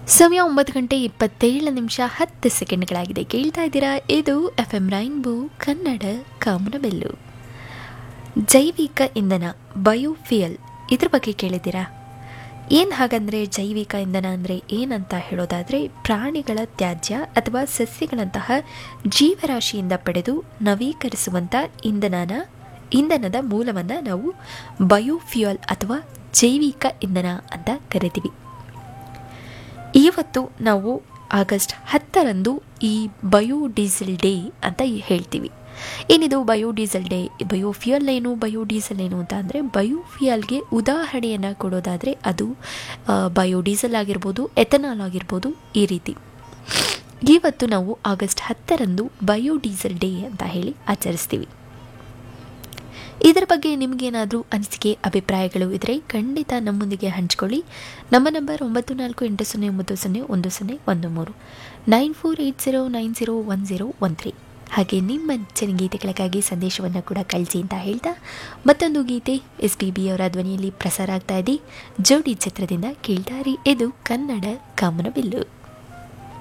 ಸಮಯ ಒಂಬತ್ತು ಗಂಟೆ ಇಪ್ಪತ್ತೇಳು ನಿಮಿಷ ಹತ್ತು ಸೆಕೆಂಡ್ಗಳಾಗಿದೆ ಕೇಳ್ತಾ ಇದ್ದೀರಾ ಇದು ಎಫ್ ಎಂ ರೈನ್ಬೋ ಕನ್ನಡ ಕಾಮನಬೆಲ್ಲು ಜೈವಿಕ ಇಂಧನ ಬಯೋಫಿಯಲ್ ಇದ್ರ ಬಗ್ಗೆ ಕೇಳಿದ್ದೀರಾ ಏನು ಹಾಗಂದರೆ ಜೈವಿಕ ಇಂಧನ ಅಂದರೆ ಏನಂತ ಹೇಳೋದಾದರೆ ಪ್ರಾಣಿಗಳ ತ್ಯಾಜ್ಯ ಅಥವಾ ಸಸ್ಯಗಳಂತಹ ಜೀವರಾಶಿಯಿಂದ ಪಡೆದು ನವೀಕರಿಸುವಂಥ ಇಂಧನನ ಇಂಧನದ ಮೂಲವನ್ನು ನಾವು ಬಯೋಫ್ಯೂಯಲ್ ಅಥವಾ ಜೈವಿಕ ಇಂಧನ ಅಂತ ಕರಿತೀವಿ ಇವತ್ತು ನಾವು ಆಗಸ್ಟ್ ಹತ್ತರಂದು ಈ ಬಯೋಡೀಸೆಲ್ ಡೇ ಅಂತ ಹೇಳ್ತೀವಿ ಏನಿದು ಬಯೋಡೀಸೆಲ್ ಡೇ ಬಯೋಫ್ಯೂಯಲ್ ಏನು ಬಯೋಡೀಸೆಲ್ ಏನು ಅಂತ ಅಂದರೆ ಬಯೋಫ್ಯೂಯಲ್ಗೆ ಉದಾಹರಣೆಯನ್ನು ಕೊಡೋದಾದರೆ ಅದು ಬಯೋಡೀಸೆಲ್ ಆಗಿರ್ಬೋದು ಎಥನಾಲ್ ಆಗಿರ್ಬೋದು ಈ ರೀತಿ ಇವತ್ತು ನಾವು ಆಗಸ್ಟ್ ಹತ್ತರಂದು ಬಯೋಡೀಸೆಲ್ ಡೇ ಅಂತ ಹೇಳಿ ಆಚರಿಸ್ತೀವಿ ಇದರ ಬಗ್ಗೆ ನಿಮಗೇನಾದರೂ ಅನಿಸಿಕೆ ಅಭಿಪ್ರಾಯಗಳು ಇದ್ದರೆ ಖಂಡಿತ ನಮ್ಮೊಂದಿಗೆ ಹಂಚ್ಕೊಳ್ಳಿ ನಮ್ಮ ನಂಬರ್ ಒಂಬತ್ತು ನಾಲ್ಕು ಎಂಟು ಸೊನ್ನೆ ಒಂಬತ್ತು ಸೊನ್ನೆ ಒಂದು ಸೊನ್ನೆ ಒಂದು ಮೂರು nine four eight zero nine zero one zero one three ಹಾಗೆ ನಿಮ್ಮ ನೆಚ್ಚಿನ ಗೀತೆಗಳಿಗಾಗಿ ಸಂದೇಶವನ್ನು ಕೂಡ ಕಳಿಸಿ ಅಂತ ಹೇಳ್ತಾ ಮತ್ತೊಂದು ಗೀತೆ ಎಸ್ ಪಿ ಬಿ ಅವರ ಧ್ವನಿಯಲ್ಲಿ ಪ್ರಸಾರ ಆಗ್ತಾ ಇದೆ ಜೋಡಿ ಚಿತ್ರದಿಂದ ಕೇಳ್ತಾರಿ ಇದು ಕನ್ನಡ ಕಾಮನಬಿಲ್ಲು